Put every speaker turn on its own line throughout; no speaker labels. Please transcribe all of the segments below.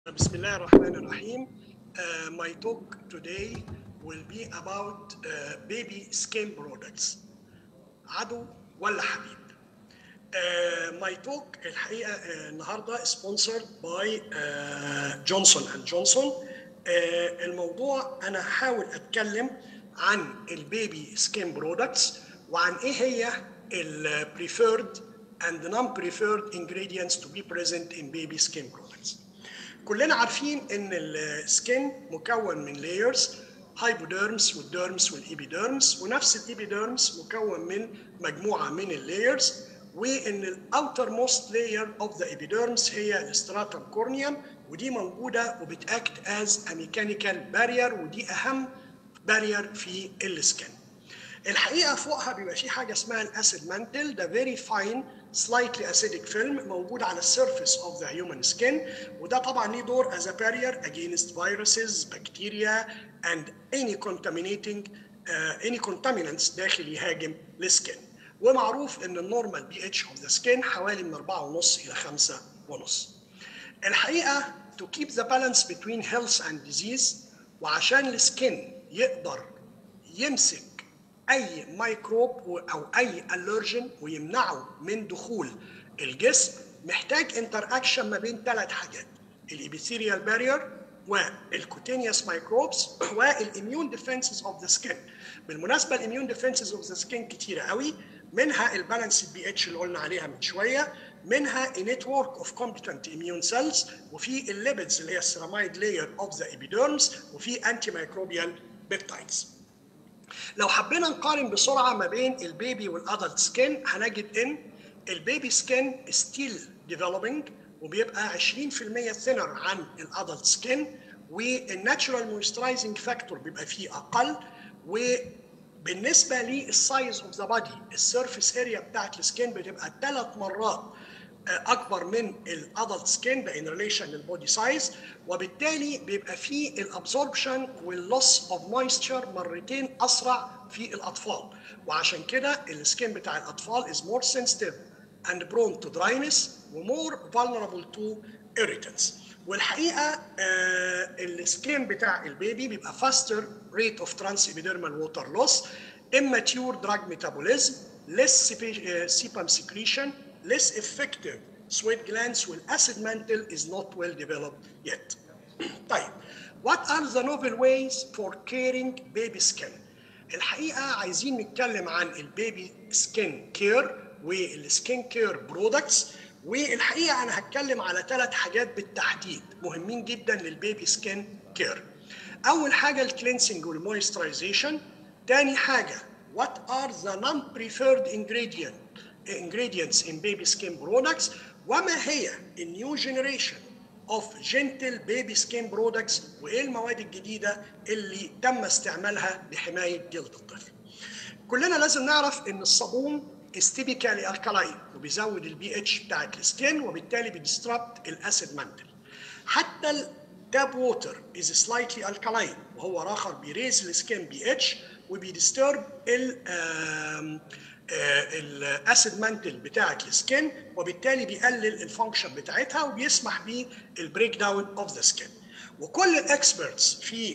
Bismillah ar-Rahman ar-Rahim. Uh, my talk today will be about uh, baby skin products. عدو ولا حبيب. Uh, my talk الحقيقة uh, النهاردة sponsored by uh, Johnson and Johnson. Uh, الموضوع أنا هحاول أتكلم عن البيبي سكين برودكتس وعن إيه هي ال preferred and non-preferred ingredients to be present in baby skin products. كلنا عارفين ان السكين مكون من لايرز هايبوديرمس والديرمس والايبيديرمس ونفس الايبيديرمس مكون من مجموعه من اللايرز وان الاوتر موست لاير اوف ذا ايبيديرمس هي الاستراتم كورنيوم ودي موجوده وبتاكت از ا ميكانيكال بارير ودي اهم بارير في السكين الحقيقه فوقها بيبقى في حاجه اسمها الاسيد مانتل ده فيري فاين slightly acidic film موجود على السيرفيس of the human skin وده طبعا ليه دور as a barrier against viruses, bacteria and any contaminating uh, any contaminants داخل يهاجم السكين ومعروف ان النورمال بي اتش اوف ذا سكين حوالي من 4.5 الى 5.5 الحقيقه to keep the balance between health and disease وعشان السكين يقدر يمسك اي ميكروب او اي الرجن ويمنعه من دخول الجسم محتاج انتر اكشن ما بين ثلاث حاجات الابيثيريال بارير والكوتينيوس مايكروبس والاميون ديفنسز اوف ذا سكين بالمناسبه الاميون ديفنسز اوف ذا سكين كتيره قوي منها البالانس بي اتش اللي قلنا عليها من شويه منها نتورك اوف كومبتنت اميون سيلز وفي الليبيدز اللي هي السيراميد لاير اوف ذا ايبيديرمز وفي انتي مايكروبيال بيبتايدز لو حبينا نقارن بسرعه ما بين البيبي والادلت سكين هنجد ان البيبي سكين ستيل ديفلوبينج وبيبقى 20% ثينر عن الادلت سكين والناتشورال مويسترايزنج فاكتور بيبقى فيه اقل وبالنسبه للسايز اوف ذا بادي السيرفيس اريا بتاعت السكين بتبقى ثلاث مرات اكبر من الادلت سكين ده ان ريليشن للبودي سايز وبالتالي بيبقى فيه الابزوربشن واللوس اوف مويستشر مرتين اسرع في الاطفال وعشان كده السكين بتاع الاطفال از مور sensitive and prone to dryness ومور vulnerable to irritants والحقيقه آه السكين بتاع البيبي بيبقى faster rate of transepidermal water loss immature drug metabolism less sebum secretion less effective sweat glands والacid mantle is not well developed yet. طيب what are the novel ways for caring baby skin؟ الحقيقة عايزين نتكلم عن البيبي سكين كير والسكين كير برودكتس والحقيقة أنا هتكلم على ثلاث حاجات بالتحديد مهمين جدا للبيبي سكين كير. أول حاجة الكلينسنج والمويسترايزيشن، تاني حاجة what are the non-preferred ingredient ingredients in baby skin products وما هي النيو جنريشن اوف جنتل بيبي سكين برودكتس وايه المواد الجديده اللي تم استعمالها لحمايه جلد الطفل. كلنا لازم نعرف ان الصابون استيبيكالي الكالاين وبيزود البي اتش بتاعت السكين وبالتالي بيدستربت الاسيد مانتل. حتى التاب ووتر از سلايتلي الكالاين وهو اخر بيريز السكين بي اتش وبيدسترب ال الاسيد مانتل بتاعه السكين وبالتالي بيقلل الفانكشن بتاعتها وبيسمح بالبريك داون اوف ذا سكين وكل الاكسبرتس في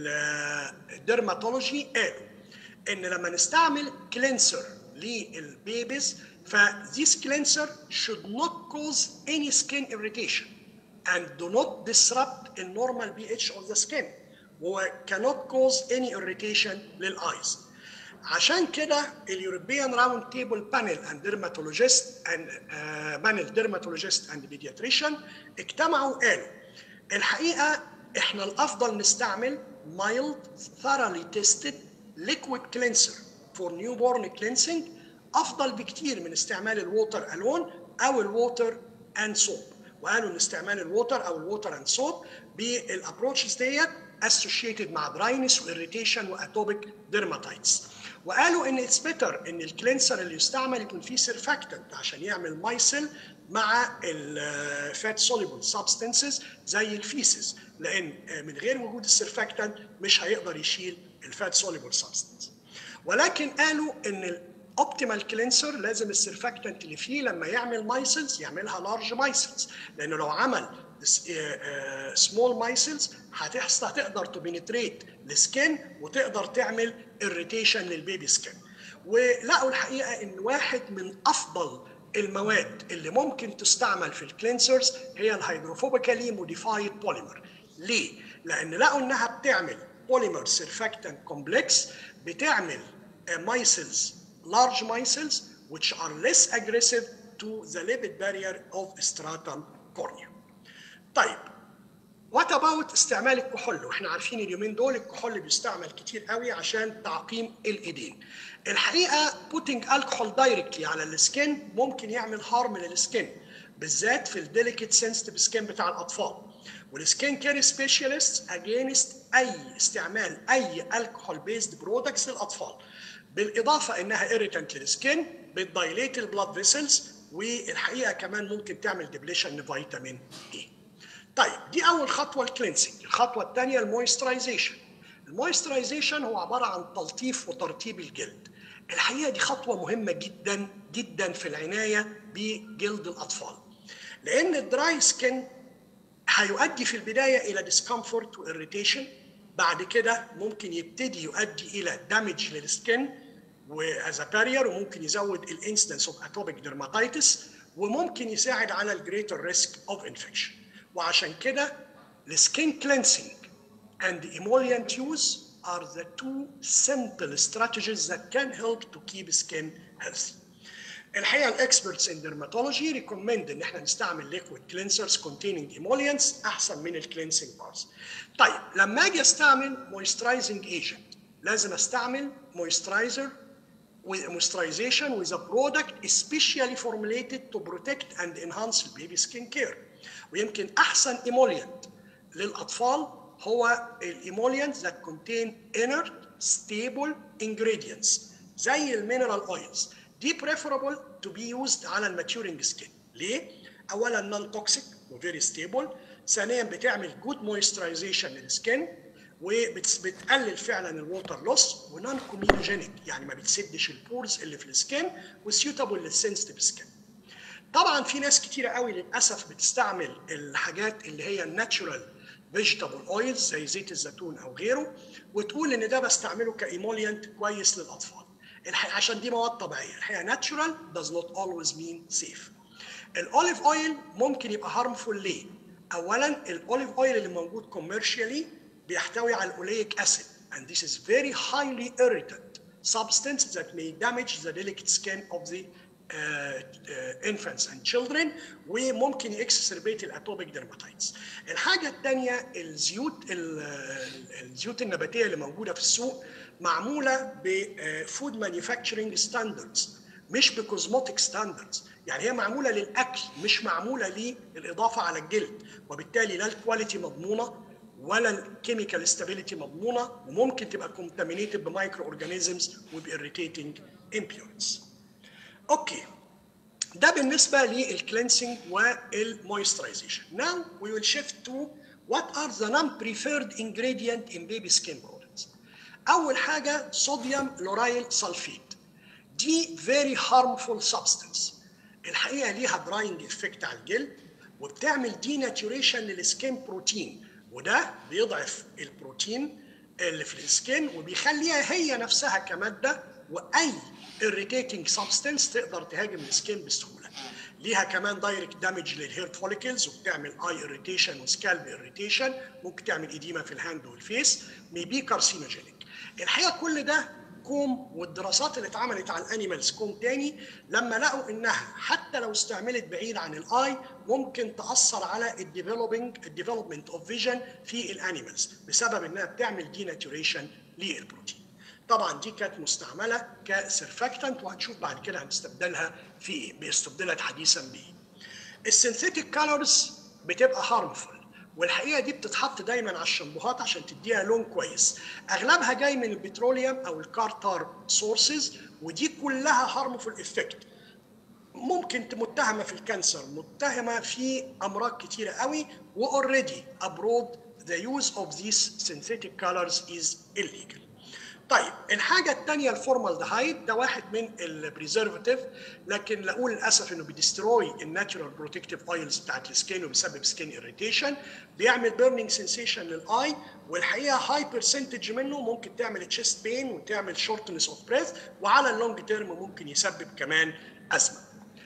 الدرماتولوجي قالوا ان لما نستعمل كلينسر للبيبيز فذيس كلينسر should not cause any skin irritation and do not disrupt the normal pH of the skin و cannot cause any irritation للايز عشان كده اليوروبيان راوند تيبل بانل اند ديرماتولوجيست اند بانل ديرماتولوجيست اند بيدياتريشن اجتمعوا قالوا الحقيقه احنا الافضل نستعمل mild thoroughly tested liquid cleanser for newborn cleansing افضل بكتير من استعمال الووتر الون او الووتر اند سوب وقالوا ان استعمال الووتر او الووتر اند سوب بالابروتشز ديت associated مع dryness وirritation واتوبيك dermatitis وقالوا ان اتس بيتر ان الكلينسر اللي يستعمل يكون فيه سيرفاكتنت عشان يعمل مايسل مع الفات سوليبل سبستنسز زي الفيسز لان من غير وجود السيرفاكتنت مش هيقدر يشيل الفات سوليبل سبستنس ولكن قالوا ان الاوبتيمال كلينسر لازم السيرفاكتنت اللي فيه لما يعمل مايسلز يعملها لارج مايسلز لانه لو عمل سمول مايسلز هتحصل هتقدر تبنتريت السكين وتقدر تعمل اريتيشن للبيبي سكين ولقوا الحقيقه ان واحد من افضل المواد اللي ممكن تستعمل في الكلينسرز هي الهيدروفوبيكالي موديفايد بوليمر ليه؟ لان لقوا انها بتعمل بوليمر سيرفاكتنت كومبلكس بتعمل مايسلز large micelles which are less aggressive to the lipid barrier of stratum cornea. طيب وات اباوت استعمال الكحول واحنا عارفين اليومين دول الكحول بيستعمل كتير قوي عشان تعقيم الايدين الحقيقه putting alcohol directly على السكين ممكن يعمل هارم للسكين بالذات في الديليكت سنسيتيف سكين بتاع الاطفال والسكين كير سبيشالست اجينست اي استعمال اي الكحول بيزد برودكتس للاطفال بالاضافه انها irritant للسكين بتدايليت البلاد فيسلز والحقيقه كمان ممكن تعمل ديبليشن لفيتامين اي طيب دي اول خطوه الكلينسنج الخطوه الثانيه المويسترايزيشن المويسترايزيشن هو عباره عن تلطيف وترطيب الجلد الحقيقه دي خطوه مهمه جدا جدا في العنايه بجلد الاطفال لان الدراي سكين هيؤدي في البدايه الى ديسكمفورت واريتيشن بعد كده ممكن يبتدي يؤدي الى دامج للسكين واز بارير وممكن يزود الانسيدنس اوف اتوبيك ديرماتيتس وممكن يساعد على الجريتر ريسك اوف انفكشن وعشان كده السكين كلينسينج and emollient use are the two simple strategies that can help to keep skin healthy. الحقيقه الاكسبرتس ان ديرماتولوجي ريكومند ان احنا نستعمل ليكويد كلينسرز containing emollients احسن من الكلينسنج بارز. طيب لما اجي استعمل مويسترايزنج ايجنت لازم استعمل مويسترايزر with moisturization with a product especially formulated to protect and enhance the baby skin care. ويمكن احسن emollient للاطفال هو الايمولينز that contain inert stable ingredients زي المينرال اويلز دي preferable to be used على الماتيورنج سكين ليه؟ اولا نون توكسيك وفيري ستيبل ثانيا بتعمل جود مويسترايزيشن للسكين وبتقلل فعلا الووتر لوس ونون كوميونيجينيك يعني ما بتسدش البورز اللي في السكين وسيوتابل للسنسيتيف سكين طبعا في ناس كتيره قوي للاسف بتستعمل الحاجات اللي هي الناتشورال فيجيتابل اويلز زي زيت الزيتون او غيره وتقول ان ده بستعمله كايمولينت كويس للاطفال الحقيقه عشان دي مواد طبيعيه الحقيقه ناتشورال does not always mean safe الاوليف اويل ممكن يبقى هارمفول ليه اولا الاوليف اويل اللي موجود كوميرشالي بيحتوي على الاوليك اسيد and this is very highly irritant substance that may damage the delicate skin of the uh, uh, infants and children وممكن يكسسربيت الاتوبيك ديرماتايتس. الحاجه الثانيه الزيوت الزيوت النباتيه اللي موجوده في السوق معموله بفود مانيفاكتشرنج ستاندردز مش بكوزموتيك ستاندردز يعني هي معموله للاكل مش معموله للاضافه على الجلد وبالتالي لا الكواليتي مضمونه ولا الكيميكال ستابيليتي مضمونه وممكن تبقى كونتامينيتد بمايكرو اورجانيزمز وبإريتيتنج امبيورنس. اوكي ده بالنسبه للكلينسنج والمويسترايزيشن. Now we will shift to what are the non-preferred ingredient in baby skin products. اول حاجه صوديوم لورايل سلفيت. دي very harmful substance. الحقيقه ليها دراينج افكت على الجلد وبتعمل دي ناتوريشن للسكين بروتين وده بيضعف البروتين اللي في السكين وبيخليها هي نفسها كماده واي irritating substance تقدر تهاجم السكين بسهوله. ليها كمان دايركت دامج للهير فوليكلز وبتعمل اي اريتيشن وسكالب اريتيشن ممكن تعمل اديمه في الهاند والفيس ميبي كارسينوجينيك. الحقيقه كل ده كوم والدراسات اللي اتعملت على الانيمالز كوم تاني لما لقوا انها حتى لو استعملت بعيد عن الاي ممكن تاثر على الديفلوبينج الديفلوبمنت اوف فيجن في الانيمالز بسبب انها بتعمل دي ناتوريشن للبروتين. طبعا دي كانت مستعمله كسيرفاكتنت وهنشوف بعد كده هنستبدلها في ايه بيستبدلت حديثا بايه. السينثيتيك كالرز بتبقى هارمفول والحقيقه دي بتتحط دايما على الشامبوهات عشان تديها لون كويس اغلبها جاي من البتروليوم او الكارتار سورسز ودي كلها هارمفول افكت ممكن متهمه في الكانسر متهمه في امراض كتيره قوي واوريدي abroad the use of these synthetic colors is illegal طيب الحاجه الثانيه الفورمالدهايد ده واحد من البريزرفاتيف لكن لاقول للاسف انه بيدستروي الناتشورال بروتكتيف اويلز بتاعت السكين وبيسبب سكين اريتيشن بيعمل بيرنينج سنسيشن للاي والحقيقه هاي برسنتج منه ممكن تعمل تشيست بين وتعمل شورتنس اوف بريث وعلى اللونج تيرم ممكن يسبب كمان ازمه.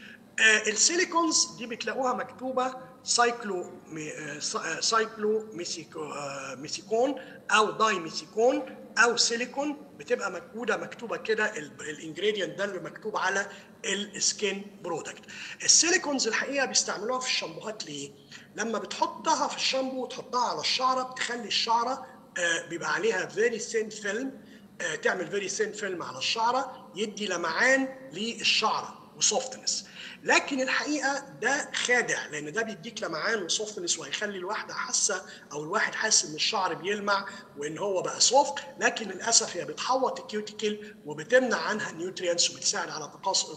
آه السيليكونز دي بتلاقوها مكتوبه سايكلو مي آه سايكلو ميسيكو آه ميسيكون او داي ميسيكون او سيليكون بتبقى مكتوبه مكتوبه كده الانجريدينت ده اللي مكتوب على السكين برودكت السيليكونز الحقيقه بيستعملوها في الشامبوهات ليه لما بتحطها في الشامبو وتحطها على الشعره بتخلي الشعره آه بيبقى عليها فيري ثين فيلم آه تعمل فيري ثين فيلم على الشعره يدي لمعان للشعره وسوفتنس لكن الحقيقه ده خادع لان ده بيديك لمعان وسوفتنس وهيخلي الواحده حاسه او الواحد حاسس ان الشعر بيلمع وان هو بقى سوفت لكن للاسف هي بتحوط الكيوتيكل وبتمنع عنها النيوترينز وبتساعد على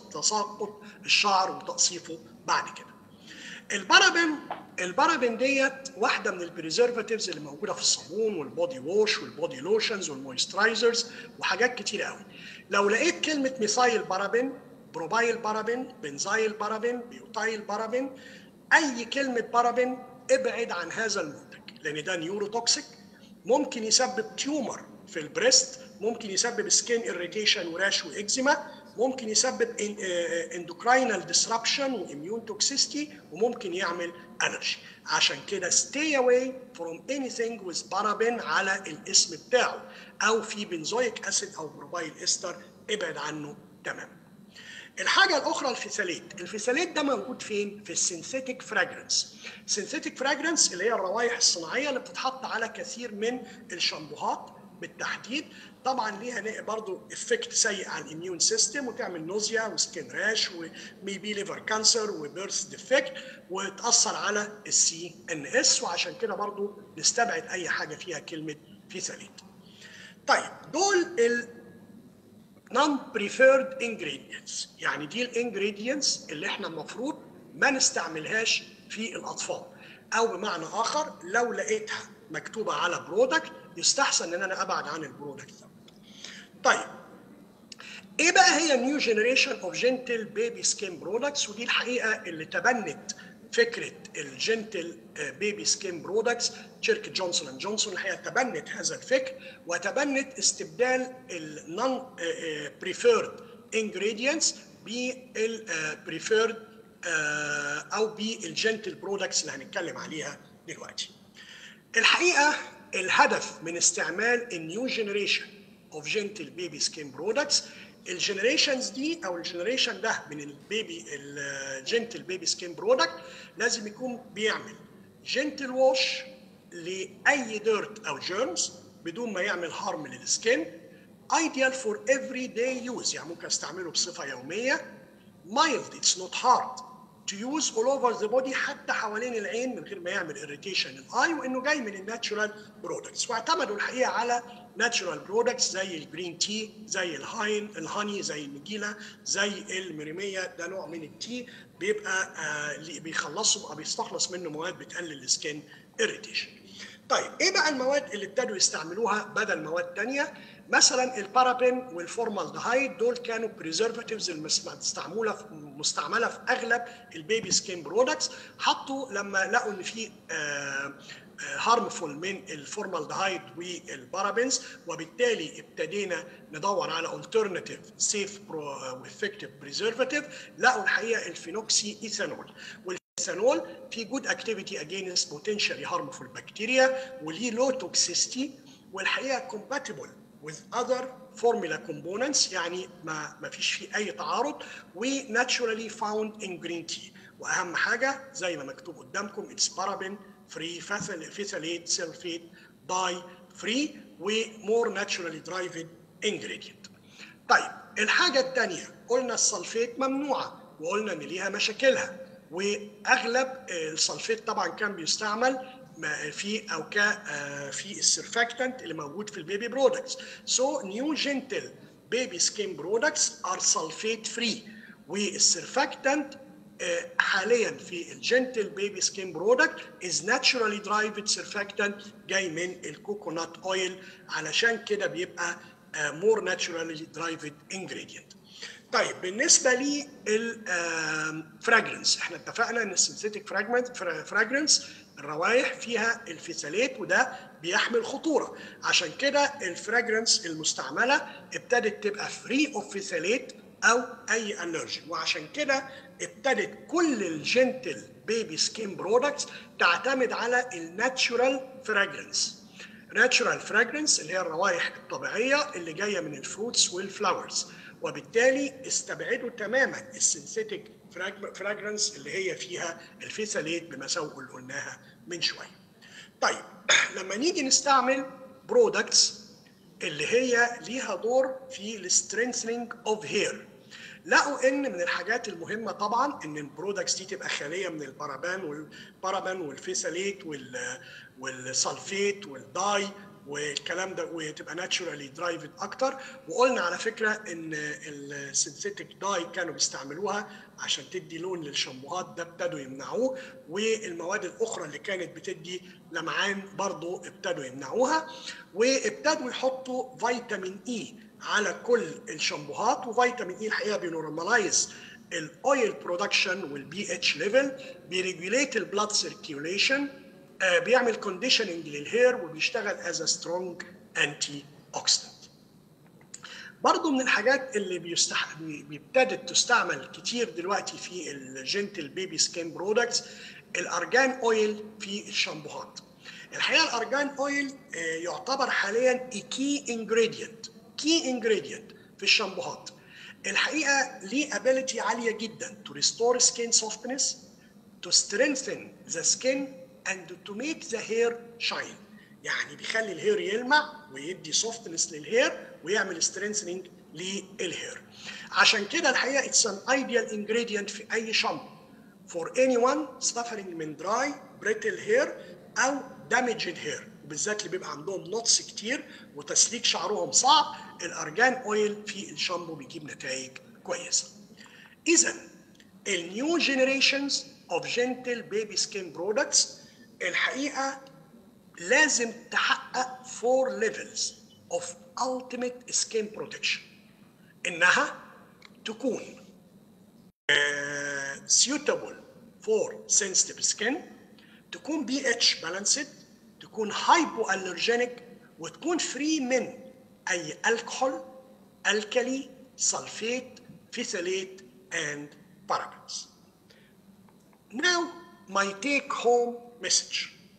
تساقط الشعر وتقصيفه بعد كده. البارابين البارابين ديت واحده من البريزرفاتيفز اللي موجوده في الصابون والبودي ووش والبودي لوشنز والمويسترايزرز وحاجات كتيره قوي. لو لقيت كلمه ميثايل بارابين بروبايل بارابين بنزايل بارابين بيوتايل بارابين اي كلمه بارابين ابعد عن هذا المنتج لان ده نيوروتوكسيك ممكن يسبب تيومر في البريست ممكن يسبب سكين اريتيشن وراش واكزيما ممكن يسبب اندوكراينال ديسربشن واميون توكسيستي وممكن يعمل الرجي عشان كده stay away from anything with paraben على الاسم بتاعه او في بنزويك اسيد او بروبايل استر ابعد عنه تماما الحاجة الأخرى الفيساليت، الفيساليت ده موجود فين؟ في السينثيتيك فراجرنس. سينثيتيك فراجرنس اللي هي الروائح الصناعية اللي بتتحط على كثير من الشامبوهات بالتحديد، طبعا ليها برضه افكت سيء على الاميون سيستم وتعمل نوزيا وسكين راش وميبي ليفر كانسر وبيرث ديفكت وتأثر على السي ان اس وعشان كده برضه نستبعد أي حاجة فيها كلمة فيساليت. طيب دول ال non preferred ingredients يعني دي الانجريدينتس اللي احنا المفروض ما نستعملهاش في الاطفال او بمعنى اخر لو لقيتها مكتوبه على برودكت يستحسن ان انا ابعد عن البرودكت ده طيب ايه بقى هي نيو جنريشن اوف جنتل بيبي سكين برودكتس ودي الحقيقه اللي تبنت فكره الجنتل بيبي سكين برودكتس شركه جونسون اند جونسون الحقيقه تبنت هذا الفكر وتبنت استبدال النون بريفيرد انجريدينتس بالبريفيرد او بالجنتل برودكتس اللي هنتكلم عليها دلوقتي. الحقيقه الهدف من استعمال النيو جنريشن اوف جنتل بيبي سكين برودكتس الجنريشنز دي او الجنريشن ده من البيبي الجنتل بيبي سكين برودكت لازم يكون بيعمل جنتل ووش لاي ديرت او جيرمز بدون ما يعمل هارم للسكين ideal for everyday use يعني ممكن استعمله بصفه يوميه mild it's not hard to use all over the body حتى حوالين العين من غير ما يعمل irritation الاي وانه جاي من الناتشورال برودكتس واعتمدوا الحقيقه على ناتشورال برودكتس زي الجرين تي زي الهاين الهاني زي النجيله زي المريميه ده نوع من التي بيبقى آه بيخلصوا او بيستخلص منه مواد بتقلل السكين irritation طيب ايه بقى المواد اللي ابتدوا يستعملوها بدل مواد تانية مثلا البارابين والفورمالدهايد دول كانوا بريزرفاتيفز المستعمله في مستعمله في اغلب البيبي سكين برودكتس حطوا لما لقوا ان في هارمفول من الفورمالدهايد والبارابينز وبالتالي ابتدينا ندور على alternative safe وeffective preservative لقوا الحقيقه الفينوكسي ايثانول الفينول في جود اكتيفيتي اجينست بوتنشالي هارمفول بكتيريا وليه لو توكسيستي والحقيقه كومباتبل with other formula components يعني ما ما فيش فيه اي تعارض و naturally found in green tea واهم حاجه زي ما مكتوب قدامكم اتس بارابين فري فيثاليت سلفيت داي فري ومور ناتشورالي درايفد انجريدينت طيب الحاجه الثانيه قلنا السلفيت ممنوعه وقلنا ان ليها مشاكلها واغلب السلفيت طبعا كان بيستعمل في او ك في السيرفاكتنت اللي موجود في البيبي برودكتس سو نيو جنتل بيبي سكين برودكتس ار سلفيت فري والسيرفاكتنت حاليا في الجنتل بيبي سكين برودكت از ناتشورالي درايفد سيرفاكتنت جاي من الكوكونات اويل علشان كده بيبقى more naturally derived ingredient. طيب بالنسبه للفراجرنس احنا اتفقنا ان السنسيتك فراجرنس الروائح فيها الفيسالات وده بيحمل خطوره عشان كده الفراجرنس المستعمله ابتدت تبقى فري اوف فيسالات او اي الرجي وعشان كده ابتدت كل الجنتل بيبي سكين برودكتس تعتمد على الناتشورال فراجرنس ناتشورال فراجرنس اللي هي الروائح الطبيعيه اللي جايه من الفروتس والفلاورز وبالتالي استبعدوا تماما السنسيتك فراجرنس اللي هي فيها الفيسالات بمساوئ اللي قلناها من شويه. طيب لما نيجي نستعمل برودكتس اللي هي ليها دور في السترينثنينج اوف هير لقوا ان من الحاجات المهمه طبعا ان البرودكتس دي تبقى خاليه من البارابان والبارابان والفيساليت والسلفيت والداي والكلام ده وتبقى ناتشورالي درايفد اكتر وقلنا على فكره ان السنسيتك داي كانوا بيستعملوها عشان تدي لون للشامبوهات ده ابتدوا يمنعوه والمواد الاخرى اللي كانت بتدي لمعان برضو ابتدوا يمنعوها وابتدوا يحطوا فيتامين اي على كل الشامبوهات وفيتامين اي الحقيقه بينورماليز الاويل برودكشن والبي اتش ليفل بيريجوليت البلاد سيركيوليشن بيعمل كونديشننج للهير وبيشتغل از سترونج انتي اوكسيدنت برضه من الحاجات اللي بيستح... ابتدت تستعمل كتير دلوقتي في الجنتل بيبي سكين برودكتس الارجان اويل في الشامبوهات الحقيقه الارجان اويل يعتبر حاليا كي انجريدينت كي انجريدينت في الشامبوهات الحقيقه ليه ابيليتي عاليه جدا to restore skin softness to strengthen the skin and to make the hair shine يعني بيخلي الهير يلمع ويدي softness للهير ويعمل strengthening للهير عشان كده الحقيقه it's an ideal ingredient في اي شامبو for anyone suffering من dry brittle hair او damaged hair وبالذات اللي بيبقى عندهم نوتس كتير وتسليك شعرهم صعب الارجان اويل في الشامبو بيجيب نتائج كويسه اذا النيو جنريشنز اوف جنتل بيبي سكين برودكتس الحقيقه لازم تحقق فور ليفلز اوف ultimate skin protection انها تكون uh, suitable for sensitive skin تكون بي اتش بالانسد تكون هايبو الرجينيك وتكون فري من اي الكحول الكلي سلفيت فيثاليت and parabens. Now my take home message.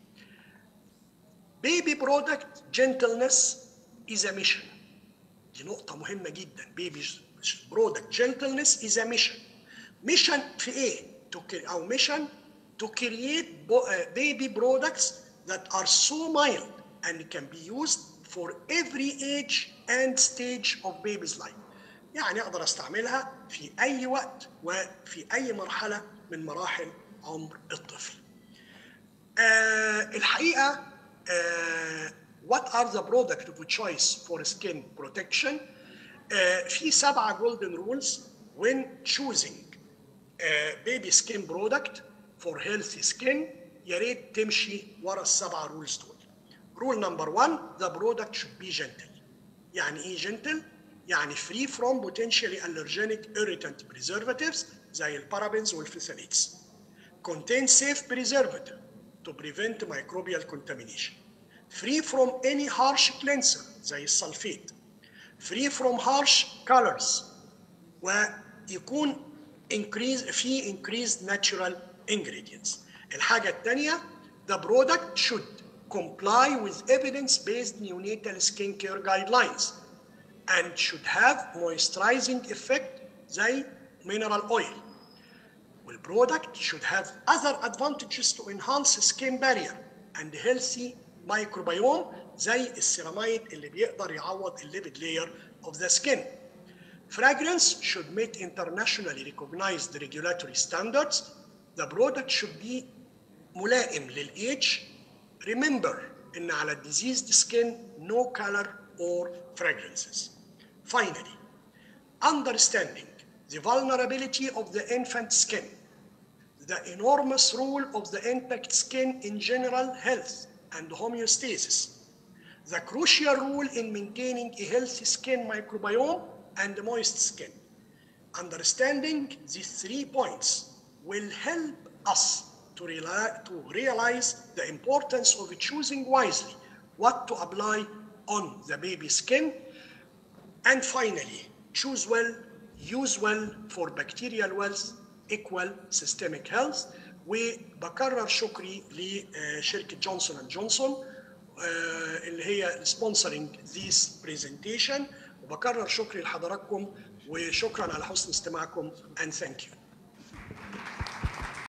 Baby product gentleness is a mission. دي نقطة مهمة جدا. Baby product gentleness is a mission. Mission في ايه؟ To, أو mission to create baby products that are so mild and can be used for every age and stage of baby's life. يعني اقدر استعملها في اي وقت وفي اي مرحله من مراحل عمر الطفل. آه الحقيقه آه what are the product of choice for skin protection؟ آه في سبعه golden rules when choosing uh, baby skin product for healthy skin يا ريت تمشي ورا السبعه رولز دول. رول نمبر 1 the product should be gentle. يعني ايه gentle؟ يعني free from potentially allergenic irritant preservatives زي البارابينز والفيثاليتس. Contain safe preservative to prevent microbial contamination. Free from any harsh cleanser زي السلفيت. Free from harsh colors ويكون increase في increased natural ingredients. الحاجة الثانية the product should comply with evidence-based neonatal skincare guidelines and should have moisturizing effect زي mineral oil. والبرودكت should have other advantages to enhance skin barrier and healthy microbiome زي السيراميد اللي بيقدر يعوض الليبيد layer of the skin. Fragrance should meet internationally recognized regulatory standards. The product should be ملائم للage. Remember إن على diseased skin no color or fragrances. Finally, understanding the vulnerability of the infant skin, the enormous role of the intact skin in general health and homeostasis, the crucial role in maintaining a healthy skin microbiome and moist skin. Understanding these three points will help us to, reali- to realize the importance of choosing wisely what to apply on the baby skin. And finally, choose well, use well for bacterial wealth equal systemic health وبكرر شكري لشركة جونسون اند جونسون اللي هي سبونسرنج ذيس برزنتيشن وبكرر شكري لحضراتكم وشكرا على حسن استماعكم and thank you